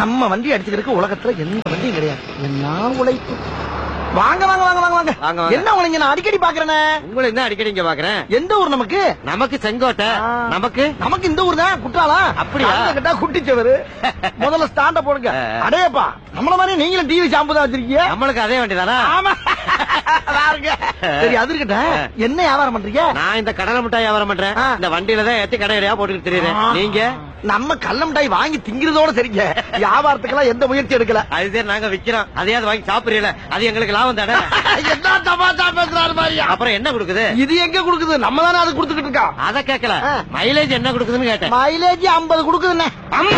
நம்ம வண்டி அடிச்சுக்கிறதுக்கு உலகத்துல எந்த வண்டியும் கிடையாது என்ன உழைப்பு வாங்க வாங்க வாங்க வாங்க வாங்க வாங்க, வாங்க. என்ன உங்களை இங்க நான் அடிக்கடி பாக்குறேனே உங்களை என்ன அடிக்கடி இங்க பாக்குறேன் எந்த ஊர் நமக்கு நமக்கு செங்கோட்டை ஆ. நமக்கு நமக்கு இந்த ஊர் தான் குற்றாலா அப்படியா? கேட்டா குட்டிச்சவரு முதல்ல ஸ்டாண்ட போடுங்க ஆ. அடேப்பா நம்மள மாதிரி நீங்களும் டிவி ஷாம்பு தான் வச்சிருக்கீங்க நம்மளுக்கு அதே வண்டிதானா ஆமா பாருங்க. சரி அது இருக்கட்டும் என்ன வியாபாரம் பண்றீங்க நான் இந்த கடலை மிட்டாய் வியாபாரம் பண்றேன் ஆ. இந்த வண்டியில தான் ஏத்தி கடையிலயா போட்டுக்கிட்டு தெரியுறேன் ஆ. நீங்க நம்ம கள்ள மிட்டாய் வாங்கி திங்கிறதோட சரிங்க வியாபாரத்துக்கெல்லாம் எந்த முயற்சி எடுக்கல அது சரி நாங்க விக்கிறோம் அதையாவது வாங்கி சாப்பிடுறீல அது எங்களுக்கு லாபம் தானே என்ன தமாஷா பேசுறாரு மாதிரியா அப்புறம் என்ன கொடுக்குது இது எங்க குடுக்குது நம்ம தானே அது குடுத்துக்கிட்டு இருக்கோம் அத கேட்கல ஆ. மைலேஜ் என்ன கொடுக்குதுன்னு கேட்டேன் மைலேஜ் ஐம்பது குடுக்குதுண்ணே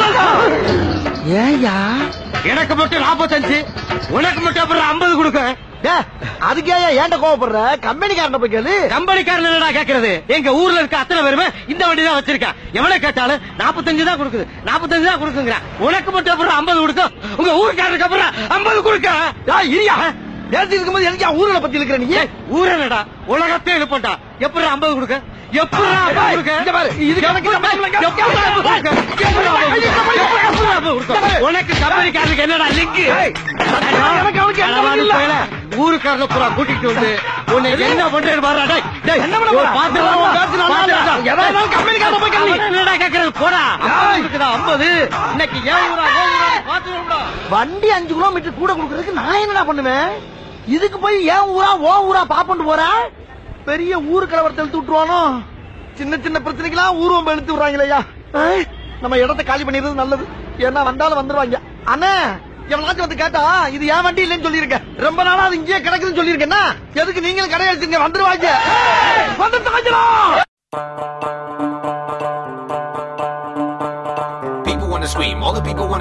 ஏயா எனக்கு மட்டும் நாற்பத்தஞ்சு உனக்கு மட்டும் அப்புறம் ஐம்பது கொடுக்க அதுக்கே ஏன்ட்ட கோவப்படுற கம்பெனிக்காரன் போய் கேளு கம்பெனிக்காரன் என்னடா கேக்குறது எங்க ஊர்ல இருக்க அத்தனை பேருமே இந்த வண்டி தான் வச்சிருக்கேன் எவ்வளவு கேட்டாலும் நாற்பத்தஞ்சு தான் கொடுக்குது நாற்பத்தஞ்சு தான் கொடுக்குங்க உனக்கு மட்டும் அப்புறம் ஐம்பது கொடுக்கும் உங்க ஊருக்காரருக்கு அப்புறம் ஐம்பது கொடுக்க ஏய், இரியா பேசி இருக்கும்போது எனக்கு என் ஊர்ல பத்தி இருக்கிற நீ ஏய், ஊரனடா உலகத்தை எழுப்பண்டா எப்படி ஐம்பது கொடுக்க எப்படி ஐம்பது ஏய், கொடுக்க இங்க பாரு, இது கணக்கு நம்ம இல்லைங்க. எப்படி ஐம்பது கொடுக்க? எப்படி ஐம்பது கொடுக்க? எப்படி ஐம்பது கொடுக்க? உனக்கு கம்பெனிக்காரருக்கு என்னடா லிங்க் ஏய், எனக்கு அவனுக்கு எந்த களவாணி இல்ல. பயல, ஊருக்காரங்க பூரா கூட்டிட்டு வந்து உன்னை என்ன பண்றேன்னு பாருடா டேய், டேய், என்ன பண்ண போற? பாத்து உன் வா, பேச்சு நல்லா பாத்து இல்ல. வா. எதா இருந்தாலும் கம்பெனிக்காரன் போய் கேளு. அவன் என்னடா கேக்குறது போடா ஏய். ஐம்பது இருக்குதா ஐம்பது இன்னைக்கு ஏழு ரூபா ஏழு ரூபா பாத்து வரும்டா வண்டி அஞ்சு கிலோமீட்டர் கூட கொடுக்கறதுக்கு நான் என்னடா பண்ணுவேன் இதுக்கு போய் ஏன் ஊரா ஓ ஊரா பாப்பண்டு போற பெரிய ஊரு கலவரத்தை இழுத்து விட்டுருவானோ சின்ன சின்ன பிரச்சனைக்கெல்லாம் ஊர்வம் இழுத்து விடுறாங்களேயா ஏய், நம்ம இடத்த காலி பண்ணிடுறது நல்லது ஏன்னா வந்தாலும் வந்துருவாங்க அண்ணே எவனாச்சும் வந்து கேட்டா இது என் வண்டி இல்லைன்னு சொல்லியிருக்கேன் ரொம்ப நாளா அது இங்கேயே கிடக்குதுன்னு சொல்லியிருக்கேன்னா எதுக்கு நீங்களும் கடை எடுத்துங்க வந்துருவாங்க வந்து தாஞ்சிரும் People wanna scream, all the people wanna